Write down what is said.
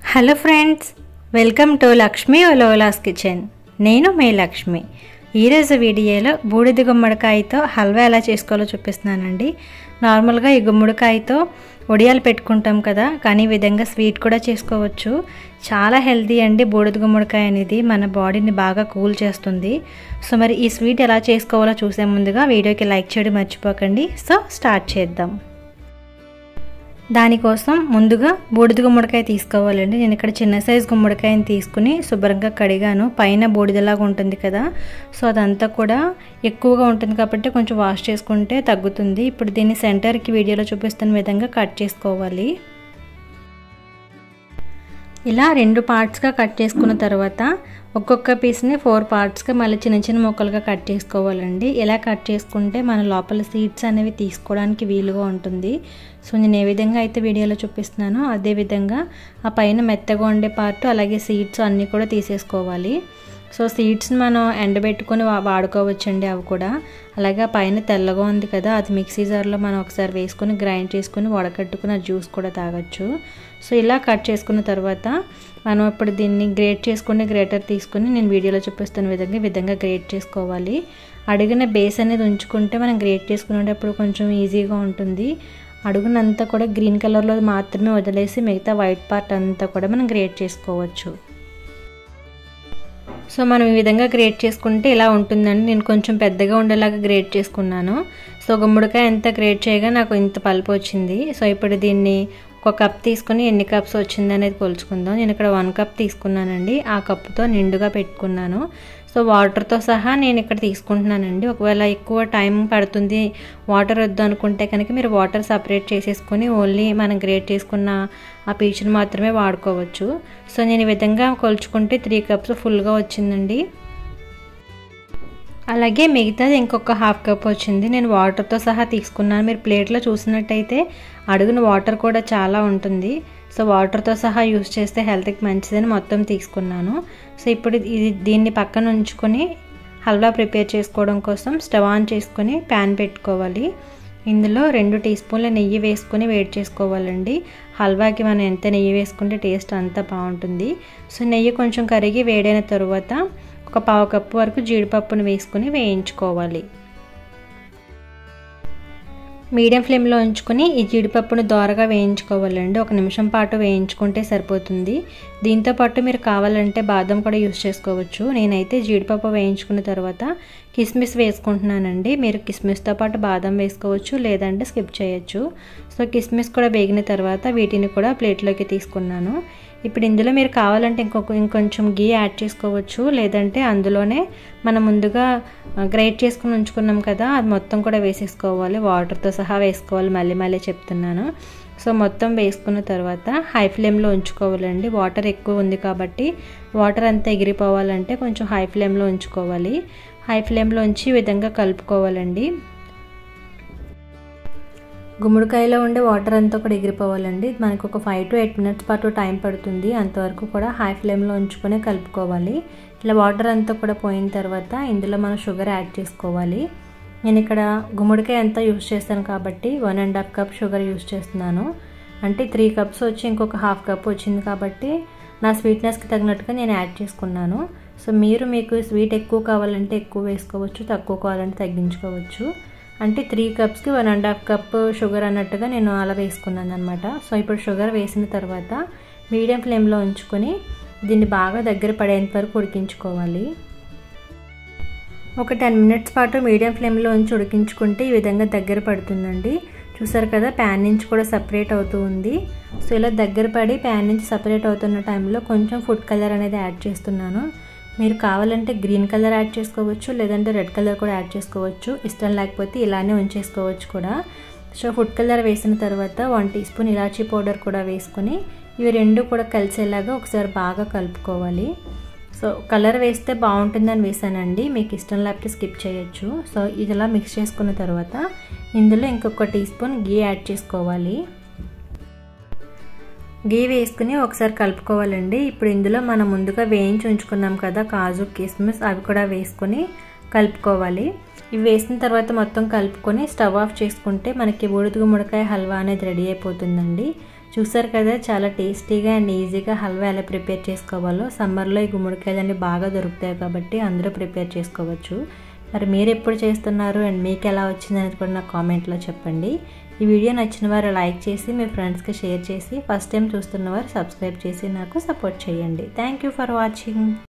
hello friends welcome to Lakshmi ఒలోలాస్ kitchen నేను మీ లక్ష్మి ఈరోజు వీడియోలో బూడిద గుమ్మడికాయతో హల్వా ఎలా చేసుకోవాలో చూపిస్తున్నానండి నార్మల్గా ఈ గుమ్మడికాయతో వడియాలు పెట్టుకుంటాం కదా కానీ ఈ విధంగా స్వీట్ కూడా చేసుకోవచ్చు చాలా హెల్తీ అండి బూడిద గుమ్మడికాయ అనేది మన బాడీని బాగా కూల్ చేస్తుంది సో మరి ఈ స్వీట్ ఎలా చేసుకోవాలో చూసే ముందుగా వీడియోకి లైక్ చేయడం మర్చిపోకండి సో స్టార్ట్ చేద్దాం దానికోసం ముందుగా బూడిద గుమ్మడికాయ తీసుకోవాలండి నేను ఇక్కడ చిన్న సైజు గుమ్మడికాయని తీసుకుని శుభ్రంగా కడిగాను పైన బూడిదలాగా ఉంటుంది కదా సో అదంతా కూడా ఎక్కువగా ఉంటుంది కాబట్టి కొంచెం వాష్ చేసుకుంటే తగ్గుతుంది ఇప్పుడు దీన్ని సెంటర్కి వీడియోలో చూపిస్తున్న విధంగా కట్ చేసుకోవాలి ఇలా రెండు పార్ట్స్గా కట్ చేసుకున్న తర్వాత ఒక్కొక్క పీస్ని ఫోర్ పార్ట్స్గా మళ్ళీ చిన్న చిన్న ముక్కలుగా కట్ చేసుకోవాలండి ఇలా కట్ చేసుకుంటే మన లోపల సీడ్స్ అనేవి తీసుకోవడానికి వీలుగా ఉంటుంది సో నేను ఏ విధంగా అయితే వీడియోలో చూపిస్తున్నానో అదే విధంగా ఆ పైన మెత్తగా ఉండే పార్ట్ అలాగే సీడ్స్ అన్నీ కూడా తీసేసుకోవాలి సో సీడ్స్ని మనం ఎండబెట్టుకొని వాడుకోవచ్చండి అవి కూడా అలాగే పైన తెల్లగా ఉంది కదా అది మిక్సీ జార్లో మనం ఒకసారి వేసుకొని గ్రైండ్ చేసుకుని వడకట్టుకుని ఆ జ్యూస్ కూడా తాగొచ్చు సో ఇలా కట్ చేసుకున్న తర్వాత మనం ఇప్పుడు దీన్ని గ్రేట్ చేసుకునే గ్రేటర్ తీసుకుని నేను వీడియోలో చూపిస్తున్న విధంగా ఈ విధంగా గ్రేట్ చేసుకోవాలి అడుగున బేస్ అనేది ఉంచుకుంటే మనం గ్రేట్ చేసుకునేటప్పుడు కొంచెం ఈజీగా ఉంటుంది అడుగునంతా కూడా గ్రీన్ కలర్లో మాత్రమే వదిలేసి మిగతా వైట్ పార్ట్ అంతా కూడా మనం గ్రేట్ చేసుకోవచ్చు సో మనం ఈ విధంగా గ్రేట్ చేసుకుంటే ఇలా ఉంటుందండి నేను కొంచెం పెద్దగా ఉండేలాగా గ్రేట్ చేసుకున్నాను సో గుమ్మడికాయ ఎంత గ్రేట్ చేయగా నాకు ఇంత పలుపు వచ్చింది సో ఇప్పుడు దీన్ని ఒక కప్ తీసుకుని ఎన్ని కప్స్ వచ్చింది అనేది కొలుచుకుందాం నేను ఇక్కడ వన్ కప్ తీసుకున్నానండి ఆ కప్తో నిండుగా పెట్టుకున్నాను సో వాటర్తో సహా నేను ఇక్కడ తీసుకుంటున్నానండి ఒకవేళ ఎక్కువ టైం పడుతుంది వాటర్ వద్దు అనుకుంటే కనుక మీరు వాటర్ సపరేట్ చేసేసుకొని ఓన్లీ మనం గ్రేట్ చేసుకున్న ఆ పీచుని మాత్రమే వాడుకోవచ్చు సో నేను ఈ విధంగా కొలుచుకుంటే త్రీ కప్స్ ఫుల్గా వచ్చిందండి అలాగే మిగతాది ఇంకొక హాఫ్ కప్ వచ్చింది నేను వాటర్తో సహా తీసుకున్నాను మీరు ప్లేట్లో చూసినట్టయితే అడుగున వాటర్ కూడా చాలా ఉంటుంది సో వాటర్తో సహా యూస్ చేస్తే హెల్త్కి మంచిదని మొత్తం తీసుకున్నాను సో ఇప్పుడు ఇది దీన్ని పక్కన ఉంచుకొని హల్వా ప్రిపేర్ చేసుకోవడం కోసం స్టవ్ ఆన్ చేసుకొని ప్యాన్ పెట్టుకోవాలి ఇందులో రెండు టీ స్పూన్ల నెయ్యి వేసుకొని వేడి చేసుకోవాలండి హల్వాకి మనం ఎంత నెయ్యి వేసుకుంటే టేస్ట్ అంతా బాగుంటుంది సో నెయ్యి కొంచెం కరిగి వేడైన తరువాత ఒక పావు కప్పు వరకు జీడిపప్పును వేసుకుని వేయించుకోవాలి మీడియం ఫ్లేమ్లో ఉంచుకొని ఈ జీడిపప్పును దోరగా వేయించుకోవాలండి ఒక నిమిషం పాటు వేయించుకుంటే సరిపోతుంది దీంతో పాటు మీరు కావాలంటే బాదం కూడా యూస్ చేసుకోవచ్చు నేనైతే జీడిపప్పు వేయించుకున్న తర్వాత కిస్మిస్ వేసుకుంటున్నానండి మీరు కిస్మిస్తో పాటు బాదం వేసుకోవచ్చు లేదంటే స్కిప్ చేయొచ్చు సో కిస్మిస్ కూడా వేగిన తర్వాత వీటిని కూడా ప్లేట్లోకి తీసుకున్నాను ఇప్పుడు ఇందులో మీరు కావాలంటే ఇంకొక ఇంకొంచెం గీ యాడ్ చేసుకోవచ్చు లేదంటే అందులోనే మనం ముందుగా గ్రైట్ చేసుకుని ఉంచుకున్నాం కదా అది మొత్తం కూడా వేసేసుకోవాలి వాటర్తో సహా వేసుకోవాలి మళ్ళీ మళ్ళీ చెప్తున్నాను సో మొత్తం వేసుకున్న తర్వాత హై ఫ్లేమ్లో ఉంచుకోవాలండి వాటర్ ఎక్కువ ఉంది కాబట్టి వాటర్ అంతా ఎగిరిపోవాలంటే కొంచెం హై ఫ్లేమ్లో ఉంచుకోవాలి హై ఫ్లేమ్లో ఉంచి ఈ విధంగా కలుపుకోవాలండి గుమ్మడికాయలో ఉండే వాటర్ అంతా కూడా ఎగిరిపోవాలండి మనకు ఒక ఫైవ్ టు ఎయిట్ మినిట్స్ పాటు టైం పడుతుంది అంతవరకు కూడా హై ఫ్లేమ్లో ఉంచుకొని కలుపుకోవాలి ఇలా వాటర్ అంతా కూడా పోయిన తర్వాత ఇందులో మనం షుగర్ యాడ్ చేసుకోవాలి నేను ఇక్కడ గుమ్మడికాయ అంతా యూస్ చేస్తాను కాబట్టి one and half cup sugar use చేస్తున్నాను అంటే త్రీ కప్స్ వచ్చి ఇంకొక హాఫ్ కప్ వచ్చింది కాబట్టి నా స్వీట్నెస్కి తగినట్టుగా నేను యాడ్ చేసుకున్నాను సో మీరు మీకు స్వీట్ ఎక్కువ కావాలంటే ఎక్కువ వేసుకోవచ్చు తక్కువ కావాలంటే తగ్గించుకోవచ్చు అంటే త్రీ కప్స్కి one and half cup sugar అన్నట్టుగా నేను అలా వేసుకున్నాను అనమాట సో ఇప్పుడు షుగర్ వేసిన తర్వాత మీడియం ఫ్లేమ్లో ఉంచుకొని దీన్ని బాగా దగ్గర పడేంత వరకు ఉడికించుకోవాలి ఒక టెన్ మినిట్స్ పాటు మీడియం ఫ్లేమ్లో ఉంచి ఉడికించుకుంటే ఈ విధంగా దగ్గర పడుతుందండి చూసారు కదా ప్యాన్ నుంచి కూడా సపరేట్ అవుతూ ఉంది సో ఇలా దగ్గర పడి ప్యాన్ నుంచి సపరేట్ అవుతున్న టైంలో కొంచెం ఫుడ్ కలర్ అనేది యాడ్ చేస్తున్నాను మీరు కావాలంటే గ్రీన్ కలర్ యాడ్ చేసుకోవచ్చు లేదంటే రెడ్ కలర్ కూడా యాడ్ చేసుకోవచ్చు ఇష్టం లేకపోతే ఇలానే ఉంచేసుకోవచ్చు కూడా సో ఫుడ్ కలర్ వేసిన తర్వాత వన్ టీ స్పూన్ ఇలాచీ పౌడర్ కూడా వేసుకొని ఇవి రెండు కూడా కలిసేలాగా ఒకసారి బాగా కలుపుకోవాలి సో కలర్ వేస్తే బాగుంటుందని వేసానండి మీకు ఇష్టం లేకపోతే స్కిప్ చేయొచ్చు సో ఇదిలా మిక్స్ చేసుకున్న తర్వాత ఇందులో ఇంకొక టీ స్పూన్ గీ యాడ్ చేసుకోవాలి గీ వేసుకుని ఒకసారి కలుపుకోవాలండి ఇప్పుడు ఇందులో మనం ముందుగా వేయించి ఉంచుకున్నాం కదా కాజు కిస్మిస్ అవి కూడా వేసుకొని కలుపుకోవాలి ఇవి వేసిన తర్వాత మొత్తం కలుపుకొని స్టవ్ ఆఫ్ చేసుకుంటే మనకి బూడిద గుమ్మడికాయ హల్వా అనేది రెడీ అయిపోతుందండి చూసారు కదా చాలా టేస్టీగా అండ్ ఈజీగా హల్వా ఎలా ప్రిపేర్ చేసుకోవాలో సమ్మర్లో ఈ గుమ్మడికాయలు అన్నీ బాగా దొరుకుతాయి కాబట్టి అందరూ ప్రిపేర్ చేసుకోవచ్చు మరి మీరు ఎప్పుడు చేస్తున్నారు అండ్ మీకు ఎలా వచ్చింది అనేది కూడా నాకు కామెంట్లో చెప్పండి ఈ వీడియో నచ్చిన వారు లైక్ చేసి మీ ఫ్రెండ్స్కి షేర్ చేసి ఫస్ట్ టైం చూస్తున్న వారు సబ్స్క్రైబ్ చేసి నాకు సపోర్ట్ చేయండి థ్యాంక్ యూ ఫర్ వాచింగ్